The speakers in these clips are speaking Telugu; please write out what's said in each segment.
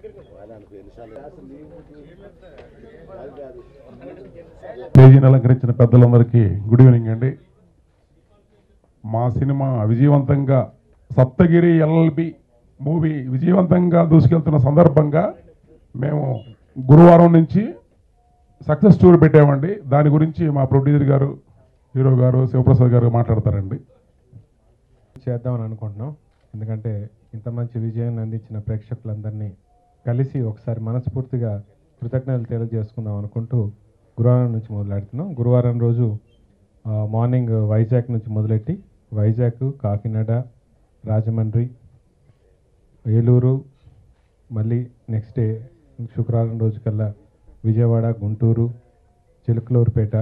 స్టేజీని అలంకరించిన పెద్దలందరికీ గుడ్ ఈవినింగ్ అండి మా సినిమా విజయవంతంగా సప్తగిరి ఎల్ఎల్బి మూవీ విజయవంతంగా దూసుకెళ్తున్న సందర్భంగా మేము గురువారం నుంచి సక్సెస్ టూర్ పెట్టామండి దాని గురించి మా ప్రొడ్యూసర్ గారు హీరో గారు శివప్రసాద్ గారు మాట్లాడతారండి చేద్దామని అనుకుంటున్నాం ఎందుకంటే ఇంత మంచి విజయాన్ని అందించిన ప్రేక్షకులందరినీ కలిసి ఒకసారి మనస్ఫూర్తిగా కృతజ్ఞతలు తెలియజేసుకుందాం అనుకుంటూ గురువారం నుంచి మొదలెడుతున్నాం గురువారం రోజు ఆ, మార్నింగ్ వైజాగ్ నుంచి మొదలెట్టి వైజాగ్ కాకినాడ రాజమండ్రి ఏలూరు మళ్ళీ నెక్స్ట్ డే శుక్రవారం రోజు కల్లా విజయవాడ గుంటూరు చిలుకలూరుపేట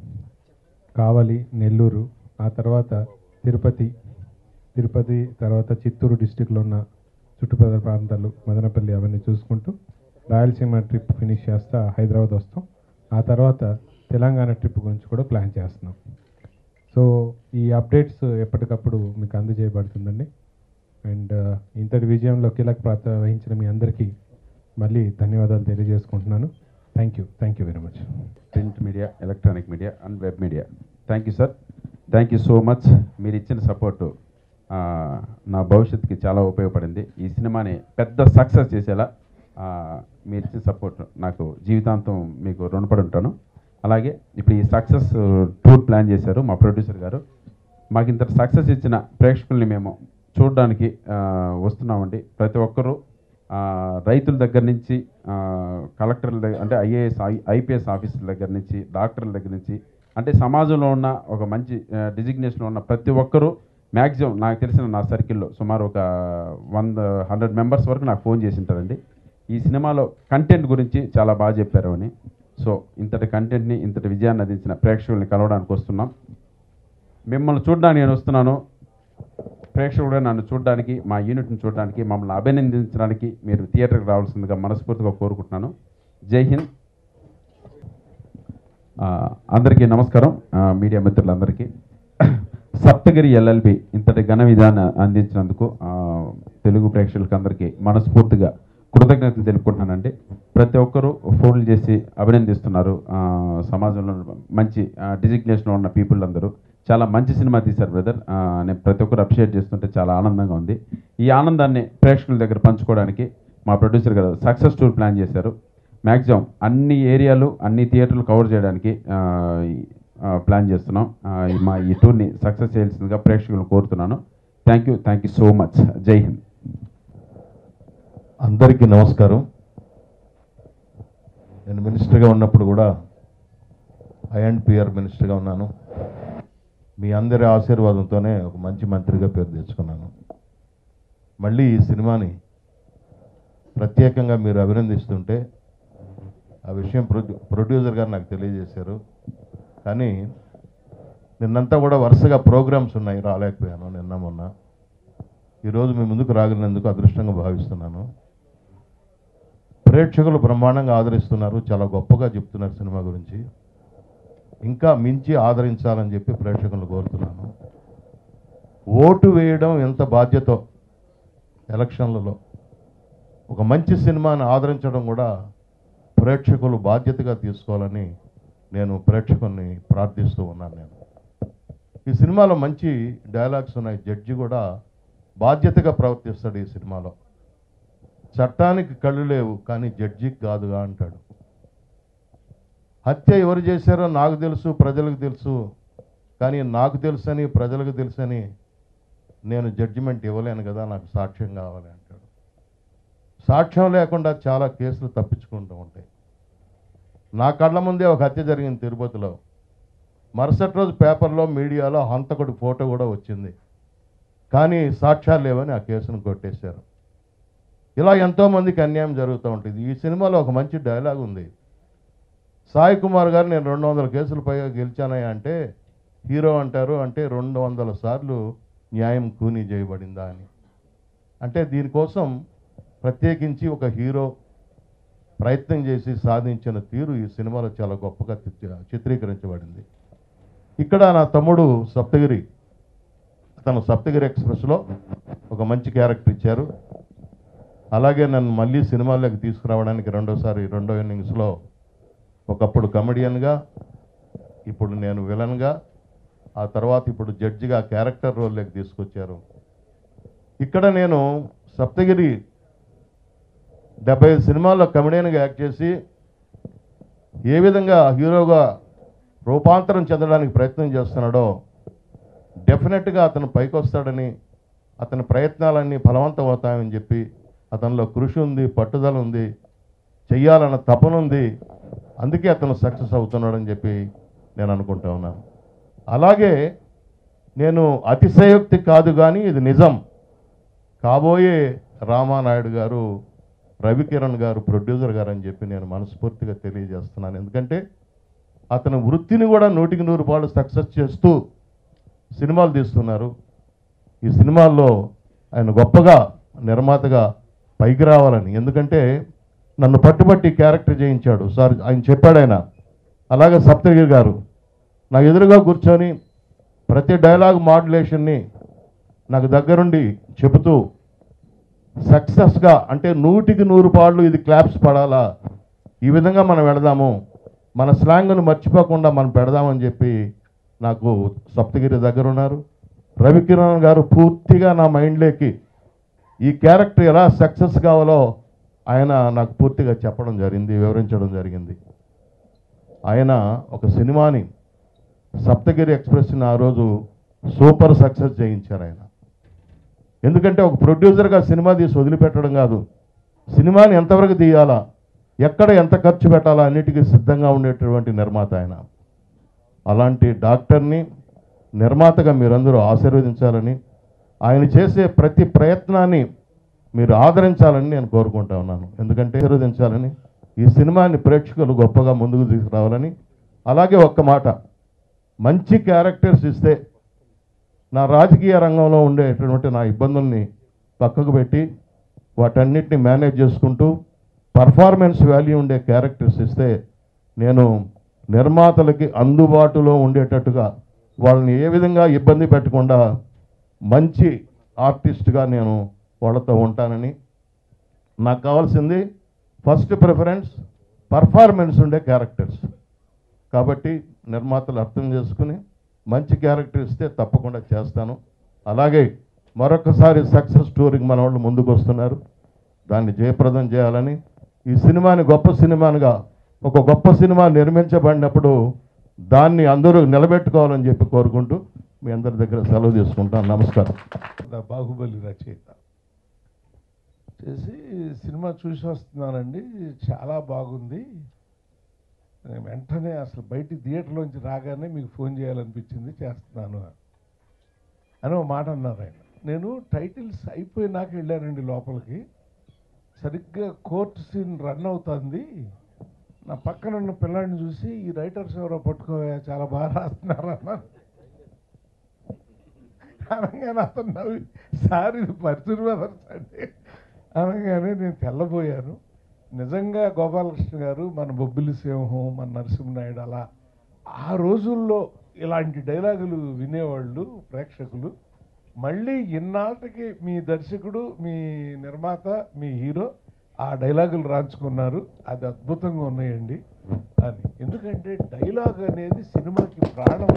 కావలి నెల్లూరు ఆ తర్వాత తిరుపతి తిరుపతి తర్వాత చిత్తూరు డిస్టిక్లో ఉన్న చుట్టుపక్కల ప్రాంతాలు మదనపల్లి అవన్నీ చూసుకుంటూ రాయలసీమ ట్రిప్ ఫినిష్ చేస్తా హైదరాబాద్ వస్తాం ఆ తర్వాత తెలంగాణ ట్రిప్ గురించి కూడా ప్లాన్ చేస్తున్నాం సో ఈ అప్డేట్స్ ఎప్పటికప్పుడు మీకు అందజేయబడుతుందండి అండ్ ఇంతటి విజయంలో కీలక పాత్ర వహించిన మీ అందరికీ మళ్ళీ ధన్యవాదాలు తెలియజేసుకుంటున్నాను thank you thank you very much print media electronic media and web media thank you sir thank you so much మీరు ఇచ్చిన సపోర్టు నా భవిష్యత్తుకి చాలా ఉపయోగపడింది ఈ సినిమాని పెద్ద సక్సెస్ చేసేలా ఆ, మీరు ఇచ్చిన సపోర్ట్ నాకు జీవితాంతం మీకు రుణపడి ఉంటాను అలాగే ఇప్పుడు ఈ సక్సెస్ టూర్ ప్లాన్ చేశారు మా ప్రొడ్యూసర్ గారు మాకు ఇంత సక్సెస్ ఇచ్చిన ప్రేక్షకుల్ని మేము చూడడానికి ఆ, వస్తున్నామండి ప్రతి ఒక్కరూ ఆ, రైతుల దగ్గర నుంచి ఆ, కలెక్టర్ల దగ్గర అంటే ఐఏఎస్ ఐపీఎస్ ఆఫీసర్ల దగ్గర నుంచి డాక్టర్ల దగ్గర నుంచి అంటే సమాజంలో ఉన్న ఒక మంచి డిజిగ్నేషన్లో ఉన్న ప్రతి ఒక్కరూ మ్యాక్సిమం నాకు తెలిసిన నా సర్కిల్లో సుమారు ఒక వంద హండ్రెడ్ మెంబర్స్ వరకు నాకు ఫోన్ చేసి ఉంటారండి ఈ సినిమాలో కంటెంట్ గురించి చాలా బాగా చెప్పారు అని సో ఇంతటి కంటెంట్ని ఇంతటి విజయాన్ని అందించిన ప్రేక్షకుల్ని కలవడానికి వస్తున్నాం మిమ్మల్ని చూడడానికి నేను వస్తున్నాను ప్రేక్షకుడు నన్ను చూడడానికి మా యూనిట్ని చూడడానికి మమ్మల్ని అభినందించడానికి మీరు థియేటర్కి రావాల్సిందిగా మనస్ఫూర్తిగా కోరుకుంటున్నాను జై హింద్ ఆ, అందరికీ నమస్కారం ఆ, మీడియా మిత్రులందరికీ సప్తగిరి ఎల్ఎల్బి ఇంతటి ఘన విధాన్ని అందించినందుకు ఆ, తెలుగు ప్రేక్షకులకి అందరికీ మనస్ఫూర్తిగా కృతజ్ఞతలు తెలుపుకుంటున్నానండి ప్రతి ఒక్కరూ ఫోన్లు చేసి అభినందిస్తున్నారు ఆ, సమాజంలో మంచి డిజిగ్నేషన్లో ఉన్న పీపుల్ అందరూ చాలా మంచి సినిమా తీశారు బ్రదర్ నేను ప్రతి ఒక్కరు అప్రిషియేట్ చేస్తుంటే చాలా ఆనందంగా ఉంది ఈ ఆనందాన్ని ప్రేక్షకుల దగ్గర పంచుకోవడానికి మా ప్రొడ్యూసర్ గారు సక్సెస్ టూర్ ప్లాన్ చేశారు మ్యాక్సిమం అన్ని ఏరియాలు అన్ని థియేటర్లు కవర్ చేయడానికి ఆ, ఈ- ఆ, ప్లాన్ చేస్తున్నాం ఆ, ఈ మా ఈ టూర్ని సక్సెస్ చేయాల్సిందిగా ప్రేక్షకులను కోరుతున్నాను thank you thank you so much Jai Hind అందరికీ నమస్కారం నేను మినిస్టర్గా ఉన్నప్పుడు కూడా ఐ అండ్ పిఆర్ మినిస్టర్గా ఉన్నాను మీ అందరి ఆశీర్వాదంతోనే ఒక మంచి మంత్రిగా పేరు తెచ్చుకున్నాను మళ్ళీ ఈ సినిమాని ప్రత్యేకంగా మీరు అభినందిస్తుంటే ఆ విషయం ప్రొడ్యూ ప్రొడ్యూసర్ గారు నాకు తెలియజేశారు కానీ నిన్నంతా కూడా వరుసగా ప్రోగ్రామ్స్ ఉన్నాయి రాలేకపోయాను నిన్న మొన్న ఈరోజు మీ ముందుకు రాగలిగినందుకు అదృష్టంగా భావిస్తున్నాను ప్రేక్షకులు బ్రహ్మాండంగా ఆదరిస్తున్నారు చాలా గొప్పగా చెప్తున్నారు సినిమా గురించి ఇంకా మించి ఆదరించాలని చెప్పి ప్రేక్షకులను కోరుతున్నాను ఓటు వేయడం ఎంత బాధ్యతో ఎలక్షన్లలో ఒక మంచి సినిమాని ఆదరించడం కూడా ప్రేక్షకులు బాధ్యతగా తీసుకోవాలని నేను ప్రేక్షకుల్ని ప్రార్థిస్తూ ఉన్నాను నేను ఈ సినిమాలో మంచి డైలాగ్స్ ఉన్నాయి జడ్జి కూడా బాధ్యతగా ప్రవర్తిస్తాడు ఈ సినిమాలో చట్టానికి కళ్ళు లేవు కానీ జడ్జికి కాదుగా అంటాడు హత్య ఎవరు చేశారో నాకు తెలుసు ప్రజలకు తెలుసు కానీ నాకు తెలుసని ప్రజలకు తెలుసని నేను జడ్జిమెంట్ ఇవ్వలేను కదా నాకు సాక్ష్యం కావాలి అంటాడు సాక్ష్యం లేకుండా చాలా కేసులు తప్పించుకుంటూ ఉంటాయి నా కళ్ళ ముందే ఒక హత్య జరిగింది తిరుపతిలో మరుసటి రోజు పేపర్లో మీడియాలో హంతకుడి ఫోటో కూడా వచ్చింది కానీ సాక్ష్యాలు లేవని ఆ కేసును కొట్టేశారు ఇలా ఎంతోమందికి అన్యాయం జరుగుతూ ఉంటుంది ఈ సినిమాలో ఒక మంచి డైలాగ్ ఉంది సాయి కుమార్ గారు నేను రెండు వందల కేసులు పైగా గెలిచానయ్యా అంటే హీరో అంటారు అంటే రెండు వందల సార్లు న్యాయం కూనీ చేయబడిందా అని అంటే దీనికోసం ప్రత్యేకించి ఒక హీరో ప్రయత్నం చేసి సాధించిన తీరు ఈ సినిమాలో చాలా గొప్పగా చిత్ర- చిత్రీకరించబడింది ఇక్కడ నా తమ్ముడు సప్తగిరి తను సప్తగిరి ఎక్స్ప్రెస్లో ఒక మంచి క్యారెక్టర్ ఇచ్చారు అలాగే నన్ను మళ్ళీ సినిమాల్లోకి తీసుకురావడానికి రెండోసారి రెండో ఇన్నింగ్స్లో ఒకప్పుడు కమెడియన్గా ఇప్పుడు నేను విలన్గా ఆ తర్వాత ఇప్పుడు జడ్జిగా క్యారెక్టర్ రోల్లోకి తీసుకొచ్చారు ఇక్కడ నేను సప్తగిరి డెబ్బై ఐదు సినిమాల్లో కమెడియన్గా యాక్ట్ చేసి ఏ విధంగా హీరోగా రూపాంతరం చెందడానికి ప్రయత్నం చేస్తున్నాడో డెఫినెట్గా అతను పైకి వస్తాడని అతని ప్రయత్నాలన్నీ ఫలవంతం అవుతాయని చెప్పి అతనిలో కృషి ఉంది పట్టుదల ఉంది చెయ్యాలన్న తపన ఉంది అందుకే అతను సక్సెస్ అవుతున్నాడని చెప్పి నేను అనుకుంటా ఉన్నాను అలాగే నేను అతిశయోక్తి కాదు కానీ ఇది నిజం కాబోయే రామానాయుడు గారు రవికిరణ్ గారు ప్రొడ్యూసర్ గారు అని చెప్పి నేను మనస్ఫూర్తిగా తెలియజేస్తున్నాను ఎందుకంటే అతని వృత్తిని కూడా నూటికి నూరు పాళ్ళు సక్సెస్ చేస్తూ సినిమాలు తీస్తున్నారు ఈ సినిమాల్లో ఆయన గొప్పగా నిర్మాతగా పైకి రావాలని ఎందుకంటే నన్ను పట్టుబట్టి క్యారెక్టర్ చేయించాడు సార్ ఆయన చెప్పాడు ఆయన అలాగే సప్తగిరి గారు నా ఎదురుగా కూర్చొని ప్రతి డైలాగ్ మాడ్యులేషన్ని నాకు దగ్గరుండి చెబుతూ సక్సెస్గా అంటే నూటికి నూరు పాళ్ళు ఇది క్లాప్స్ పడాలా ఈ విధంగా మనం వెళదాము మన స్లాంగ్ను మర్చిపోకుండా మనం పెడదామని చెప్పి నాకు సప్తగిరి దగ్గర ఉన్నారు రవికిరణ్ గారు పూర్తిగా నా మైండ్లోకి ఈ క్యారెక్టర్ ఎలా సక్సెస్ కావాలో ఆయన నాకు పూర్తిగా చెప్పడం జరిగింది వివరించడం జరిగింది ఆయన ఒక సినిమాని సప్తగిరి ఎక్స్ప్రెస్ని ఆ రోజు సూపర్ సక్సెస్ చేయించారు ఆయన ఎందుకంటే ఒక ప్రొడ్యూసర్గా సినిమా తీసి వదిలిపెట్టడం కాదు సినిమాని ఎంతవరకు తీయాలా ఎక్కడ ఎంత ఖర్చు పెట్టాలా అన్నిటికీ సిద్ధంగా ఉండేటటువంటి నిర్మాత ఆయన అలాంటి డాక్టర్ని నిర్మాతగా మీరందరూ ఆశీర్వదించాలని ఆయన చేసే ప్రతి ప్రయత్నాన్ని మీరు ఆదరించాలని నేను కోరుకుంటా ఉన్నాను ఎందుకంటే ఆశీర్వదించాలని ఈ సినిమాని ప్రేక్షకులు గొప్పగా ముందుకు తీసుకురావాలని అలాగే ఒక్క మాట మంచి క్యారెక్టర్స్ ఇస్తే నా రాజకీయ రంగంలో ఉండేటటువంటి నా ఇబ్బందుల్ని పక్కకు పెట్టి వాటన్నిటిని మేనేజ్ చేసుకుంటూ పర్ఫార్మెన్స్ వాల్యూ ఉండే క్యారెక్టర్స్ ఇస్తే నేను నిర్మాతలకి అందుబాటులో ఉండేటట్టుగా వాళ్ళని ఏ విధంగా ఇబ్బంది పెట్టకుండా మంచి ఆర్టిస్ట్గా నేను వాళ్ళతో ఉంటానని నాకు కావాల్సింది ఫస్ట్ ప్రిఫరెన్స్ పర్ఫార్మెన్స్ ఉండే క్యారెక్టర్స్ కాబట్టి నిర్మాతలు అర్థం చేసుకుని మంచి క్యారెక్టర్ ఇస్తే తప్పకుండా చేస్తాను అలాగే మరొకసారి సక్సెస్ స్టోరీకి మన వాళ్ళు ముందుకు వస్తున్నారు దాన్ని జయప్రదం చేయాలని ఈ సినిమాని గొప్ప సినిమానుగా ఒక గొప్ప సినిమా నిర్మించబడినప్పుడు దాన్ని అందరూ నిలబెట్టుకోవాలని చెప్పి కోరుకుంటూ మీ అందరి దగ్గర సెలవు తీసుకుంటాను నమస్కారం ద బాహుబలి రచయిత చేసి సినిమా చూసి వస్తున్నానండి చాలా బాగుంది నేను వెంటనే అసలు బయట థియేటర్లోంచి రాగానే మీకు ఫోన్ చేయాలనిపించింది చేస్తున్నాను అని ఒక మాట అన్నారు ఆయన నేను టైటిల్స్ అయిపోయినాక వెళ్ళానండి లోపలికి సరిగ్గా కోర్టు సీన్ రన్ అవుతుంది నా పక్కన ఉన్న పిల్లాడిని చూసి ఈ రైటర్స్ ఎవరో పట్టుకోవా చాలా బాగా రాస్తున్నారు అన్నారు అనగానే అతను నవ్వి సార్ ఇది పర్చూర్ బ్రదర్స్ అండి అనగానే నేను తెల్లబోయాను నిజంగా గోపాలకృష్ణ గారు మన బొబ్బిలి సింహం మన నరసింహనాయుడు అలా ఆ రోజుల్లో ఇలాంటి డైలాగులు వినేవాళ్ళు ప్రేక్షకులు మళ్ళీ ఇన్నాళ్ళకి మీ దర్శకుడు మీ నిర్మాత మీ హీరో ఆ డైలాగులు రాంచుకున్నారు అది అద్భుతంగా ఉన్నాయండి అని ఎందుకంటే డైలాగ్ అనేది సినిమాకి ప్రాణం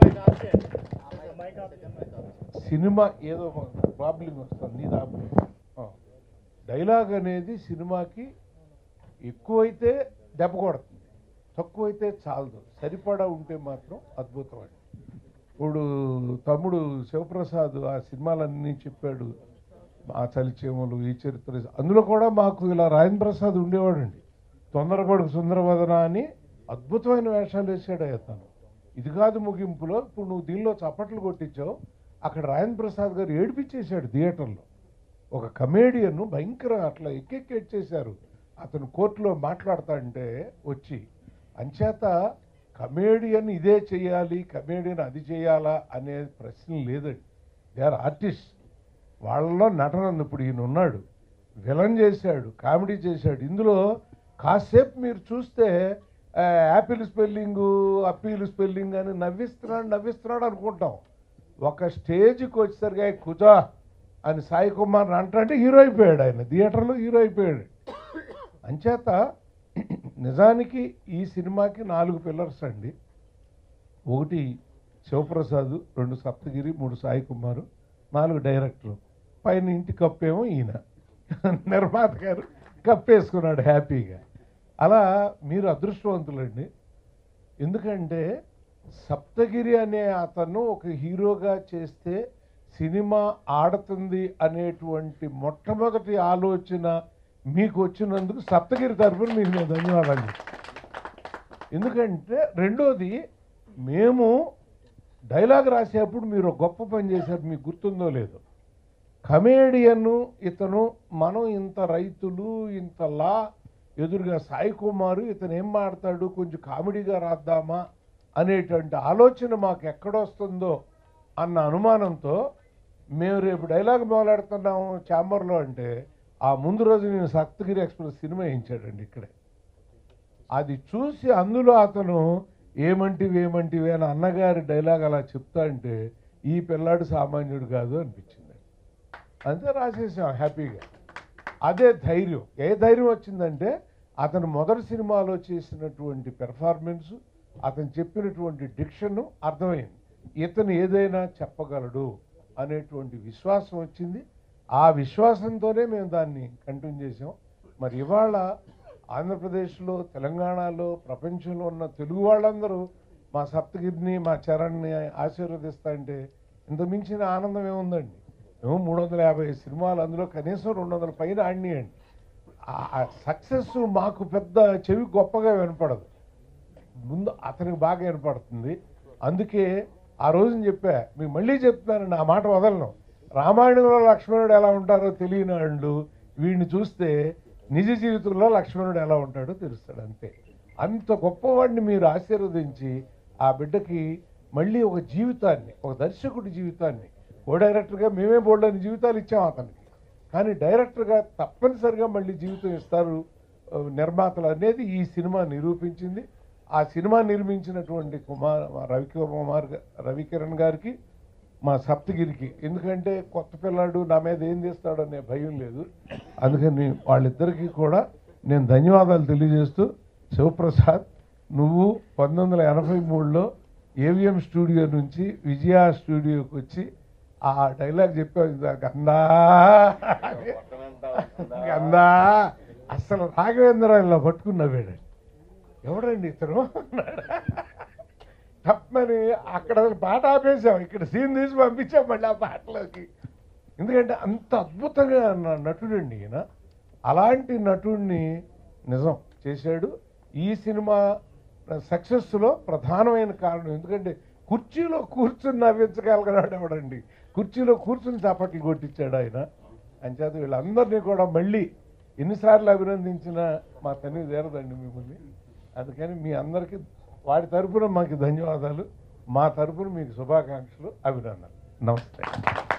సినిమా ఏదో ప్రాబ్లం వస్తుంది నీ దాబు డైలాగ్ అనేది సినిమాకి ఎక్కువైతే దెబ్బ కొడుతుంది తక్కువైతే చాలదు సరిపడా ఉంటే మాత్రం అద్భుతం అండి ఇప్పుడు తమ్ముడు శివప్రసాద్ ఆ సినిమాలన్నీ చెప్పాడు ఆ చలిచేమలు ఈ చరిత్ర అందులో కూడా మాకు ఇలా రాజేంద్ర ప్రసాద్ ఉండేవాడండి తొందరపడు సుందరవదన అని అద్భుతమైన వేషాలు వేసాడు అతను ఇది కాదు ముగింపులో ఇప్పుడు నువ్వు దీనిలో చప్పట్లు కొట్టించావు అక్కడ రాజేంద్ర ప్రసాద్ గారు ఏడిపించేశాడు థియేటర్లో ఒక కమేడియన్ భయంకర అట్లా ఎక్కెక్కేడ్చేశారు అతను కోర్టులో మాట్లాడతాంటే వచ్చి అంచేత కమేడియన్ ఇదే చేయాలి కమేడియన్ అది చేయాలా అనే ప్రశ్న లేదండి దే ఆర్ ఆర్టిస్ట్ వాళ్ళలో నటన ఉంది. ఇప్పుడు ఈయన ఉన్నాడు విలన్ చేశాడు కామెడీ చేశాడు ఇందులో కాసేపు మీరు చూస్తే ఆ, యాపిల్ స్పెల్లింగు అప్పీలు స్పెల్లింగ్ అని నవ్విస్తున్నాడు నవ్విస్తున్నాడు అనుకుంటాం ఒక స్టేజ్కి వచ్చేసరికి కుజా అని సాయి కుమార్ అంటే హీరో అయిపోయాడు ఆయన థియేటర్లో హీరో అయిపోయాడు అంచేత నిజానికి ఈ సినిమాకి నాలుగు పిల్లర్స్ అండి ఒకటి శివప్రసాద్ రెండు సప్తగిరి మూడు సాయి కుమారు నాలుగు డైరెక్టరు పైన ఇంటి కప్పేమో ఈయన నిర్మాత గారు కప్పేసుకున్నాడు హ్యాపీగా అలా మీరు అదృష్టవంతులండి ఎందుకంటే సప్తగిరి అనే అతను ఒక హీరోగా చేస్తే సినిమా ఆడుతుంది అనేటువంటి మొట్టమొదటి ఆలోచన మీకు వచ్చినందుకు సప్తగిరి తరఫున మీకు నేను ధన్యవాదాలు చెప్తాను. ఎందుకంటే రెండోది మేము డైలాగ్ రాసేప్పుడు మీరు ఒక గొప్ప పని చేశారు మీకు గుర్తుందో లేదో కమేడియన్ ఇతను మనం ఇంత రైతులు ఇంత లా ఎదురుగా సాయి కుమారు ఇతను ఏం మాడతాడు కొంచెం కామెడీగా రాద్దామా అనేటువంటి ఆలోచన మాకు ఎక్కడొస్తుందో అన్న అనుమానంతో మేము రేపు డైలాగ్ మొదలెడుతున్నాము ఛాంబర్లో అంటే ఆ ముందు రోజు నేను సప్తగిరి ఎక్స్ప్రెస్ సినిమా వేయించాడండి ఇక్కడే అది చూసి అందులో అతను ఏమంటివి ఏమంటివి అని అన్నగారి డైలాగ్ అలా చెప్తా అంటే ఈ పిల్లాడు సామాన్యుడు కాదు అనిపించింది అంతే రాసేసాం హ్యాపీగా అదే ధైర్యం ఏ ధైర్యం వచ్చిందంటే అతను మొదటి సినిమాలో చేసినటువంటి పెర్ఫార్మెన్స్ అతను చెప్పినటువంటి డిక్షన్ అర్థమైంది ఇతను ఏదైనా చెప్పగలడు అనేటువంటి విశ్వాసం వచ్చింది ఆ విశ్వాసంతోనే మేము దాన్ని కంటిన్యూ చేసాం మరి ఇవాళ ఆంధ్రప్రదేశ్లో తెలంగాణలో ప్రపంచంలో ఉన్న తెలుగు వాళ్ళందరూ మా సప్తగిరిని మా చరణ్ని ఆశీర్వదిస్తా అంటే ఇంత మించిన ఆనందం ఏముందండి మేము మూడు వందల యాభై సినిమాలు అందులో కనీసం రెండు వందల పైన ఆడినాయండి ఆ సక్సెస్ మాకు పెద్ద చెవి గొప్పగా వినపడదు ముందు అతనికి బాగా వినపడుతుంది అందుకే ఆ రోజున చెప్పా మీకు మళ్ళీ చెప్తున్నాను నా మాట వదలను రామాయణంలో లక్ష్మణుడు ఎలా ఉంటారో తెలియని వాళ్ళు వీడిని చూస్తే నిజ జీవితంలో లక్ష్మణుడు ఎలా ఉంటాడో తెలుస్తాడు అంతే అంత గొప్పవాడిని మీరు ఆశీర్వదించి ఆ బిడ్డకి మళ్ళీ ఒక జీవితాన్ని ఒక దర్శకుడి జీవితాన్ని ఓ డైరెక్టర్గా మేమే బోల్డని జీవితాలు ఇచ్చాం అతనికి కానీ డైరెక్టర్గా తప్పనిసరిగా మళ్ళీ జీవితం ఇస్తారు ఆ, నిర్మాతలు అనేది ఈ సినిమా నిరూపించింది ఆ సినిమా నిర్మించినటువంటి కుమార్ రవికుమార్ గా- రవికిరణ్ గారికి మా సప్తగిరికి ఎందుకంటే కొత్త పిల్లాడు నా మీద ఏం చేస్తాడు అనే భయం లేదు అందుకని వాళ్ళిద్దరికీ కూడా నేను ధన్యవాదాలు తెలియజేస్తూ శివప్రసాద్ నువ్వు పంతొమ్మిది వందల ఎనభై మూడులో ఏవిఎం స్టూడియో నుంచి విజయ స్టూడియోకి వచ్చి ఆ డైలాగ్ చెప్పావు ఇందాక, గందా గందా అసలు రాఘవేంద్ర ఇలా పట్టుకున్నావేడు ఎవడండి ఇతను తప్పని అక్కడ పాట ఆపేసాం ఇక్కడ సీన్ తీసి పంపించాం మళ్ళీ ఆ పాటలోకి ఎందుకంటే అంత అద్భుతంగా న- నటుడండి ఈయన అలాంటి నటుడిని నిజం చేశాడు ఈ సినిమా సక్సెస్లో ప్రధానమైన కారణం ఎందుకంటే కుర్చీలో కూర్చుని నవ్వించగలిగినాడు ఎవడండి కుర్చీలో కూర్చుని చప్పట్లు కొట్టించాడు ఆయన అంచేత వీళ్ళందరినీ కూడా మళ్ళీ ఎన్నిసార్లు అభినందించినా మా తల్లి తీరదండి మిమ్మల్ని అందుకని మీ అందరికీ వాడి తరపున మాకు ధన్యవాదాలు మా తరపున మీకు శుభాకాంక్షలు అభినందనలు నమస్తే